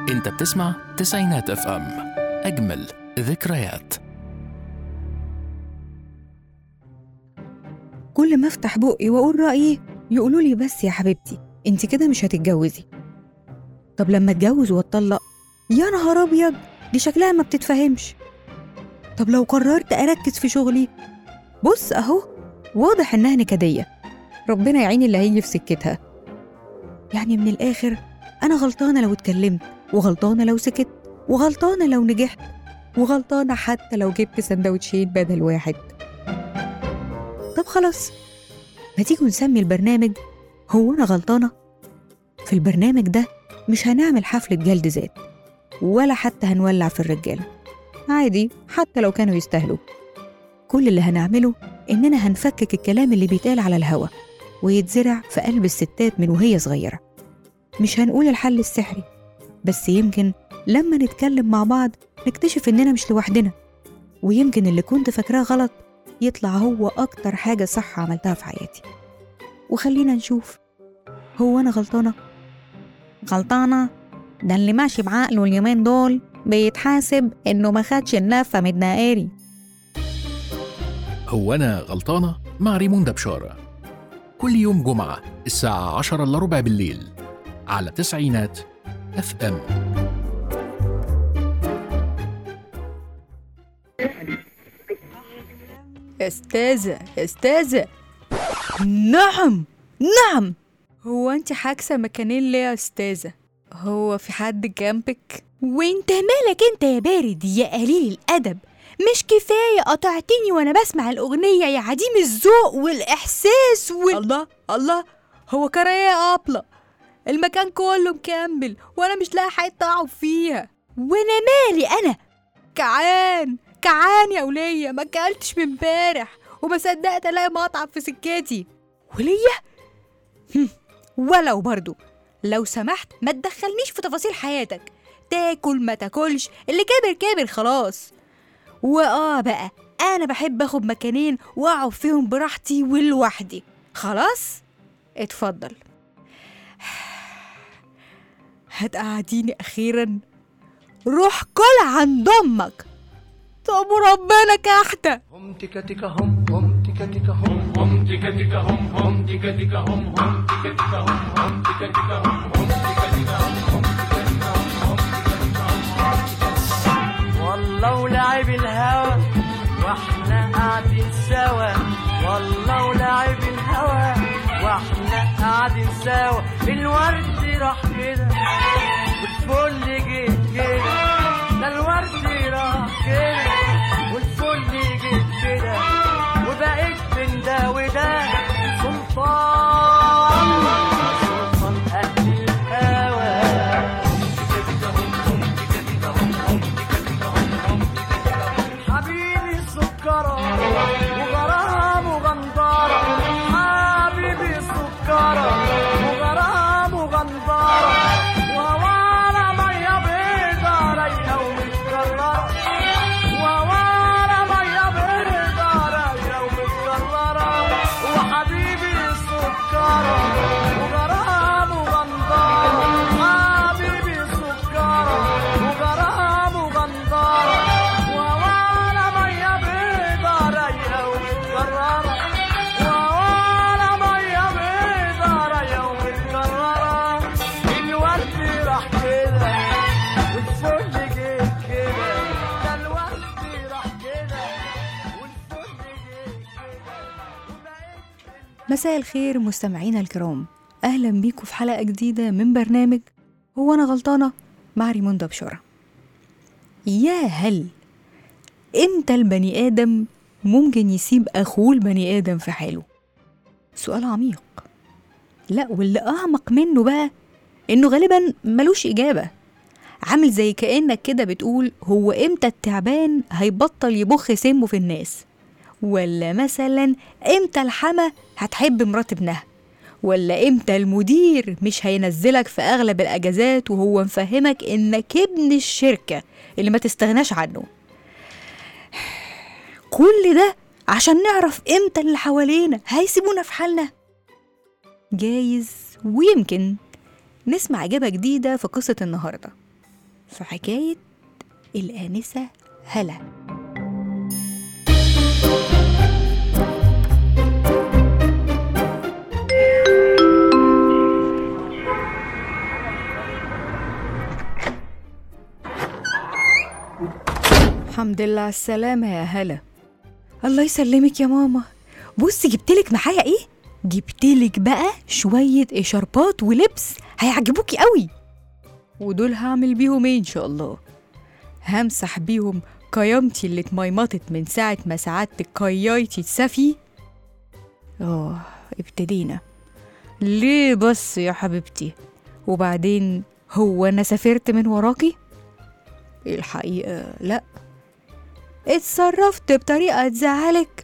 انت بتسمع تسعينات اف ام اجمل ذكريات كل ما افتح بقي واقول رايي يقولوا لي بس يا حبيبتي انت كده مش هتتجوزي طب لما اتجوز واتطلق يا نهار ابيض دي شكلها ما بتتفهمش طب لو قررت اركز في شغلي بص اهو واضح انها نكديه ربنا يعين اللي هيجي في سكتها يعني من الاخر انا غلطانه لو اتكلمت وغلطانه لو سكت وغلطانه لو نجحت وغلطانه حتى لو جبت سندوتشين بدل واحد طب خلاص ما تيجوا نسمي البرنامج هو أنا غلطانة؟ في البرنامج ده مش هنعمل حفلة جلد ذات ولا حتى هنولع في الرجالة عادي حتى لو كانوا يستاهلوا كل اللي هنعمله إننا هنفكك الكلام اللي بيتقال على الهوا ويتزرع في قلب الستات من وهي صغيرة مش هنقول الحل السحري بس يمكن لما نتكلم مع بعض نكتشف إننا مش لوحدنا ويمكن اللي كنت فاكراه غلط يطلع هو أكتر حاجة صح عملتها في حياتي وخلينا نشوف هو أنا غلطانة؟ غلطانة؟ ده اللي ماشي بعقله اليومين دول بيتحاسب إنه ما خدش اللفة من الدائري هو انا غلطانه مع ريموندا بشاره كل يوم جمعه الساعه 10 الا ربع بالليل على تسعينات اف ام أستاذة أستاذة نعم نعم هو أنت حاجزة مكانين ليه يا أستاذة؟ هو في حد جنبك؟ وانت مالك انت يا بارد يا قليل الأدب مش كفاية قطعتني وأنا بسمع الأغنية يا عديم الذوق والإحساس وال الله الله هو كرايه يا أبلة المكان كله مكمل وأنا مش لاقي حتة أقعد فيها وأنا مالي أنا جعان جعان يا ولية ما اكلتش من امبارح وما صدقت الاقي مطعم في سكتي ولية هم، ولو برضو لو سمحت ما تدخلنيش في تفاصيل حياتك تاكل ما تاكلش اللي كبر كبر خلاص واه بقى انا بحب اخد مكانين واقعد فيهم براحتي ولوحدي خلاص اتفضل هتقعديني اخيرا روح كل عند امك طب وربنا كحته هم تيكا تيكا هم هم تيكا تيكا هم هم تيكا تيكا هم هم تيكا تيكا هم هم تيكا تيكا هم هم تيكا تيكا هم هم تيكا تيكا هم هم تيكا تيكا هم هم تيكا تيكا هم والله ولعب الهوى واحنا قاعدين سوا والله ولعب الهوى واحنا قاعدين سوا الورد راح كده والفل جه كده ده الورد راح كده والفل جه كده وبقيت بين ده وده سلطان سلطان اهل الهوى حبيبي سكرة وغرام وغندارة حبيبي سكرة وغرام وغندارة ووانا مية بيضة رايقة ومتكررة ووانا مية بيضة رايقة ومتكررة وحبيبي سكرة وغرام وغندارة حبيبي سكرة وغرام وغندارة ووانا مية بيضة رايقة ومتكررة ووانا مية بيضة رايقة ومتكررة الورد راح كده والفل جه كده ده الورد راح كده والفل جه كده وبقيت مساء الخير مستمعينا الكرام اهلا بيكم في حلقه جديده من برنامج هو انا غلطانه مع ريموندا بشاره يا هل امتى البني ادم ممكن يسيب اخوه البني ادم في حاله سؤال عميق لا واللي اعمق منه بقى انه غالبا ملوش اجابه عامل زي كانك كده بتقول هو امتى التعبان هيبطل يبخ سمه في الناس ولا مثلا امتى الحما هتحب مرات ابنها ولا امتى المدير مش هينزلك في اغلب الاجازات وهو مفهمك انك ابن الشركه اللي ما تستغناش عنه كل ده عشان نعرف امتى اللي حوالينا هيسيبونا في حالنا جايز ويمكن نسمع إجابة جديدة في قصة النهاردة في حكاية الآنسة هلا الحمد لله على السلامة يا هلا الله يسلمك يا ماما بصي جبتلك معايا ايه جبتلك بقى شوية إشاربات ولبس هيعجبوكي قوي ودول هعمل بيهم ايه ان شاء الله همسح بيهم قيامتي اللي اتميمطت من ساعة ما سعادتك قيايتي تسافي اه ابتدينا ليه بس يا حبيبتي وبعدين هو انا سافرت من وراكي الحقيقة لا اتصرفت بطريقة تزعلك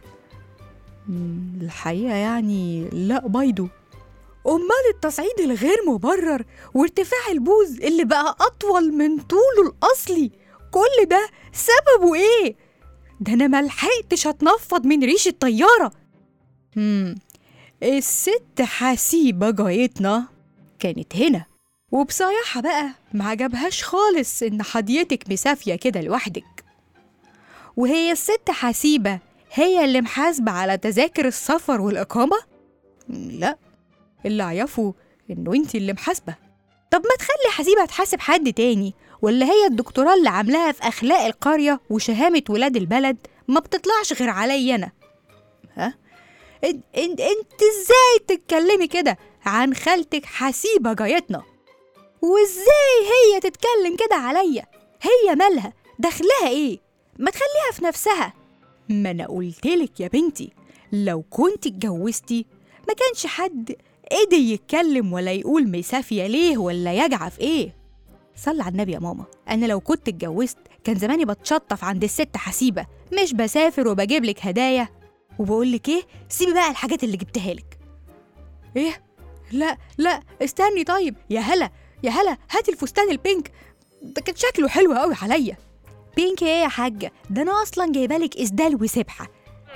مم، الحقيقة يعني لا بيضو أمال التصعيد الغير مبرر وارتفاع البوز اللي بقى أطول من طوله الأصلي كل ده سببه إيه؟ ده أنا ملحقتش أتنفض من ريش الطيارة مم. الست حسيبة جايتنا كانت هنا وبصراحة بقى ما عجبهاش خالص إن حضيتك مسافية كده لوحدك وهي الست حسيبة هي اللي محاسبة على تذاكر السفر والإقامة؟ لا اللي أعرفه إنه أنت اللي محاسبة طب ما تخلي حسيبة تحاسب حد تاني ولا هي الدكتوراه اللي عاملاها في أخلاق القرية وشهامة ولاد البلد ما بتطلعش غير عليا أنا ها؟ انت, انت, انت ازاي تتكلمي كده عن خالتك حسيبة جايتنا وازاي هي تتكلم كده عليا هي مالها دخلها ايه ما تخليها في نفسها ما انا قلتلك يا بنتي لو كنت اتجوزتي ما كانش حد قدر يتكلم ولا يقول مسافية ليه ولا يجعى في ايه صلى على النبي يا ماما انا لو كنت اتجوزت كان زماني بتشطف عند الست حسيبة مش بسافر وبجيب لك هدايا وبقول لك ايه سيبي بقى الحاجات اللي جبتها لك ايه لا لا استني طيب يا هلا يا هلا هاتي الفستان البينك ده كان شكله حلو قوي عليا بينك ايه يا حاجة ده انا اصلا جايبالك اسدال وسبحة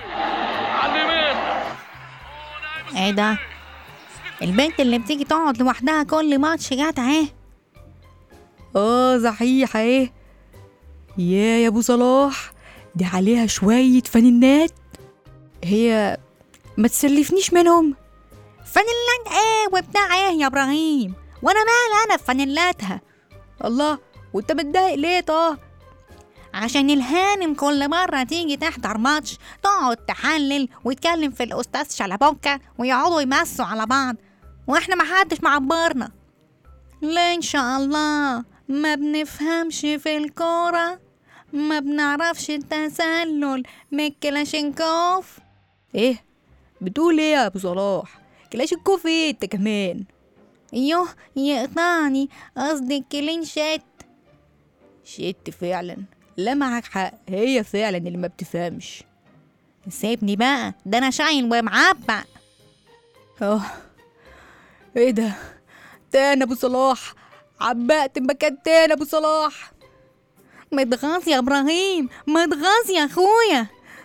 ايه ده البنت اللي بتيجي تقعد لوحدها كل ماتش جت اهي اه صحيح ايه يا يا ابو صلاح دي عليها شوية فانينات هي ما تسلفنيش منهم فانيلات ايه وبتاع ايه يا ابراهيم وانا مال انا في فانيلاتها الله وانت متضايق ليه طه عشان الهانم كل مرة تيجي تحضر ماتش تقعد تحلل وتكلم في الأستاذ شلبوكة ويقعدوا يمسوا على بعض واحنا محدش معبرنا لا إن شاء الله ما بنفهمش في الكورة ما بنعرفش التسلل من الكلاشينكوف ايه بتقول ايه يا ابو صلاح كلاشينكوف ايه انت كمان يوه يقطعني قصدي الكلينشات شت فعلا لا معك حق هي فعلا اللي ما بتفهمش سيبني بقى ده أنا شايل ومعبع اه ايه ده تاني ابو صلاح عبقت مكان تاني ابو صلاح متغاظ يا إبراهيم متغاظ يا أخويا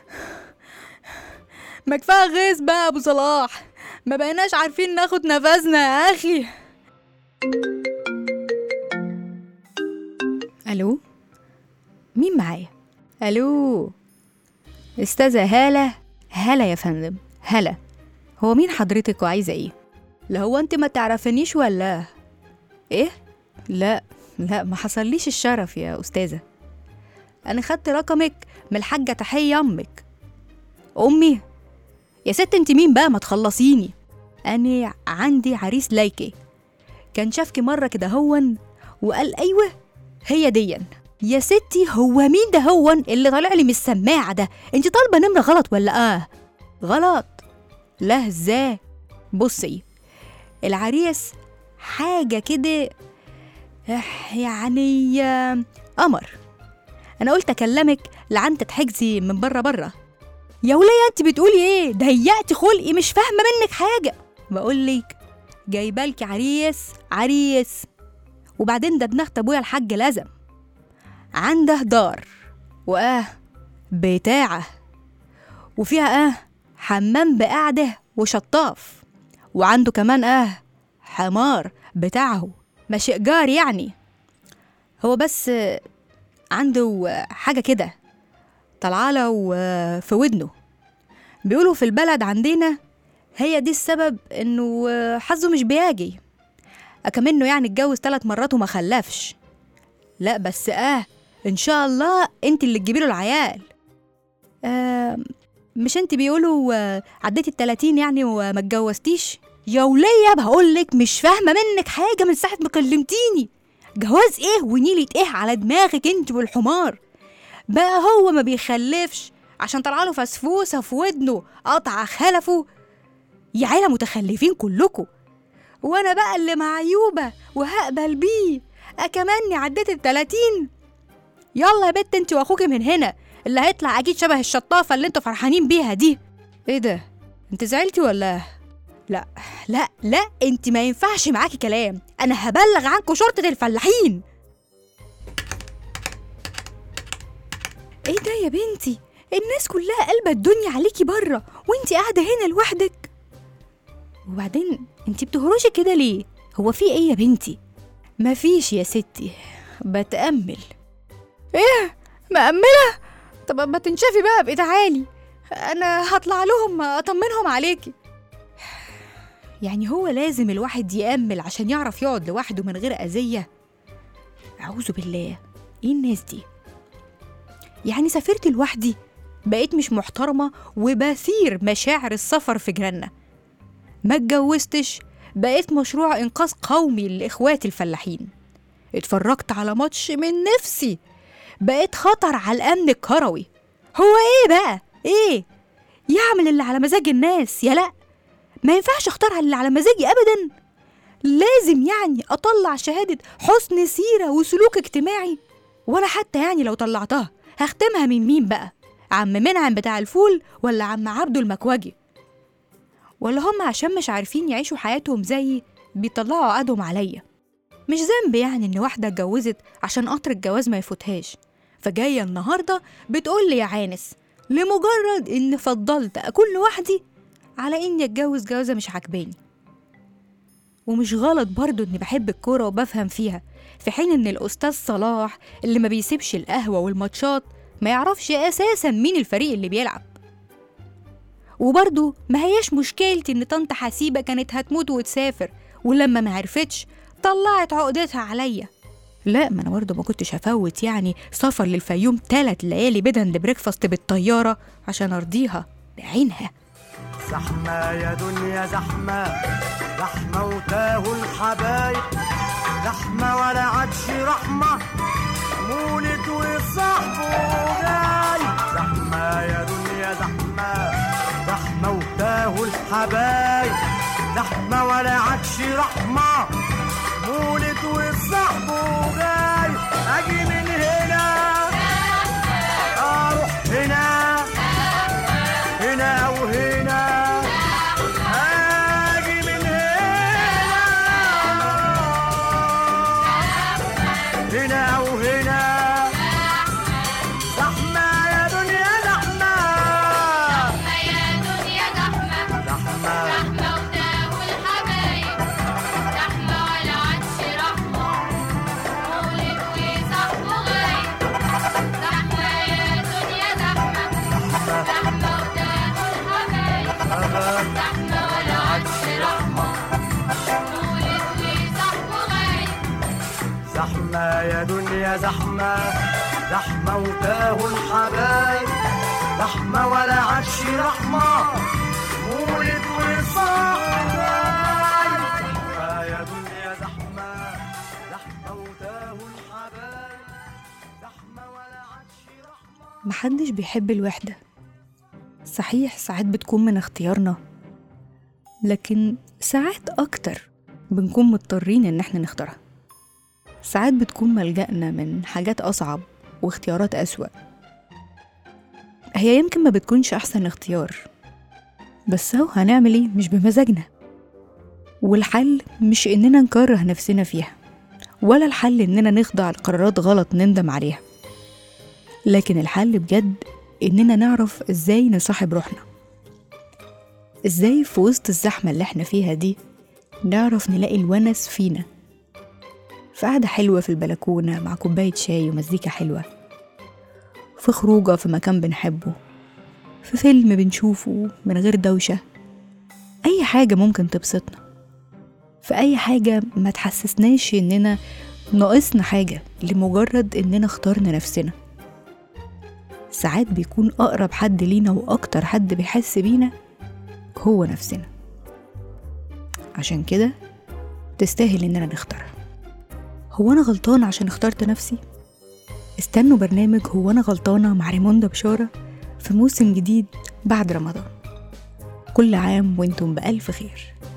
ما كفايه غيظ بقى يا ابو صلاح ما بقيناش عارفين ناخد نفسنا يا اخي الو مين معايا الو استاذه هاله هلا يا فندم هلا هو مين حضرتك وعايزه ايه لا هو انت ما تعرفنيش ولا ايه لا لا ما حصليش الشرف يا استاذه انا خدت رقمك من الحاجه تحيه امك امي يا ست انت مين بقى ما تخلصيني انا عندي عريس لايكي كان شافكي مره كده هون وقال ايوه هي ديا يا ستي هو مين ده هون اللي طالع لي من السماعه ده انت طالبه نمره غلط ولا اه غلط لا ازاي بصي العريس حاجه كده إح، يعني آه، قمر انا قلت اكلمك لعنت تحجزي من بره بره يا ولية انت بتقولي ايه ضيقتي خلقي مش فاهمه منك حاجه بقولك جايبالكي عريس عريس وبعدين ده ابن اخت ابويا الحاج لازم عنده دار واه بتاعه وفيها اه حمام بقعده وشطاف وعنده كمان اه حمار بتاعه مش ايجار يعني هو بس آه، عنده آه، حاجة كده طالعاله آه، في ودنه بيقولوا في البلد عندنا هي دي السبب انه آه، حظه مش بياجي اكمنه يعني اتجوز ثلاث مرات وما خلفش لا بس اه ان شاء الله انت اللي تجيبي له العيال آه مش انت بيقولوا آه، عديتي التلاتين يعني وما اتجوزتيش يا ولية بقولك مش فاهمة منك حاجة من ساعة ما كلمتيني جواز ايه ونيلة ايه على دماغك انت والحمار بقى هو ما بيخلفش عشان طلعله فسفوسة في ودنه قطع خلفه يا عيلة متخلفين كلكم وانا بقى اللي معيوبة وهقبل بيه اكمني عديت التلاتين يلا يا بت انت واخوكي من هنا اللي هيطلع اكيد شبه الشطافة اللي انتوا فرحانين بيها دي ايه ده انت زعلتي ولا لا لا لا انت ما ينفعش معاكي كلام انا هبلغ عنكم شرطة الفلاحين ايه ده يا بنتي الناس كلها قلبة الدنيا عليكي بره وانت قاعدة هنا لوحدك وبعدين انت بتهرشي كده ليه هو في ايه يا بنتي مفيش يا ستي بتأمل ايه مأملة طب ما تنشفي بقى بقى تعالي انا هطلع لهم اطمنهم عليكي يعني هو لازم الواحد يأمل عشان يعرف يقعد لوحده من غير أذية أعوذ بالله إيه الناس دي يعني سافرت لوحدي بقيت مش محترمة وبثير مشاعر السفر في جيراننا ما اتجوزتش بقيت مشروع إنقاذ قومي لإخواتي الفلاحين اتفرجت على ماتش من نفسي بقيت خطر على الأمن الكروي هو إيه بقى؟ إيه؟ يعمل اللي على مزاج الناس يا لأ ما ينفعش اختار اللي على مزاجي ابدا لازم يعني اطلع شهاده حسن سيره وسلوك اجتماعي وانا حتى يعني لو طلعتها هختمها من مين بقى عم منعم بتاع الفول ولا عم عبده المكوجي ولا هم عشان مش عارفين يعيشوا حياتهم زيي بيطلعوا عقدهم عليا مش ذنب يعني ان واحده اتجوزت عشان قطر الجواز ما يفوتهاش فجايه النهارده بتقول لي يا عانس لمجرد ان فضلت اكون لوحدي على اني اتجوز جوازه مش عاجباني ومش غلط برضو اني بحب الكوره وبفهم فيها في حين ان الاستاذ صلاح اللي ما بيسيبش القهوه والماتشات ما يعرفش اساسا مين الفريق اللي بيلعب وبرضو ما هياش مشكلتي ان طنط حسيبه كانت هتموت وتسافر ولما ما عرفتش طلعت عقدتها عليا لا ما انا برضه ما كنتش هفوت يعني سفر للفيوم تلات ليالي بدند بريكفاست بالطياره عشان ارضيها بعينها زحمة يا دنيا زحمة زحمة وتاهوا الحبايب زحمة ولا عادش رحمة مولد وصاحبه جاي زحمة يا دنيا زحمة زحمة وتاهوا الحبايب زحمة ولا عادش رحمة مولد وصاحبه جاي أجي من هنا أروح هنا هنا وهنا هاجي من هنا هنا وهنا زحمة يا دنيا زحمة يا دنيا زحمة زحمة زحمة وتاهوا الحبايب زحمة ولا عادش رحمة مولد وصاحبه غايب زحمة يا دنيا زحمة زحمة وتاهوا الحبايب زحمة ولا عادش رحمة مولد وصاحبه غايب زحمة يا دنيا زحمة زحمة وتاهوا الحبايب زحمة ولا عادش رحمة مولد وصاحب زحمة يا دنيا زحمة زحمة وتاهوا الحبايب زحمة ولا عادش رحمة محدش بيحب الوحدة صحيح ساعات بتكون من اختيارنا لكن ساعات أكتر بنكون مضطرين إن احنا نختارها ساعات بتكون ملجأنا من حاجات أصعب واختيارات أسوأ هي يمكن ما بتكونش أحسن اختيار بس هو هنعمل ايه مش بمزاجنا والحل مش إننا نكره نفسنا فيها ولا الحل إننا نخضع لقرارات غلط نندم عليها لكن الحل بجد إننا نعرف إزاي نصاحب روحنا إزاي في وسط الزحمة اللي إحنا فيها دي نعرف نلاقي الونس فينا في قعدة حلوة في البلكونة مع كوباية شاي ومزيكا حلوة في خروجة في مكان بنحبه في فيلم بنشوفه من غير دوشة أي حاجة ممكن تبسطنا في أي حاجة ما تحسسناش إننا ناقصنا حاجة لمجرد إننا اخترنا نفسنا ساعات بيكون أقرب حد لينا وأكتر حد بيحس بينا هو نفسنا عشان كده تستاهل إننا نختارها هو أنا غلطان عشان اخترت نفسي؟ استنوا برنامج هو أنا غلطانة مع ريموندا بشارة في موسم جديد بعد رمضان كل عام وانتم بألف خير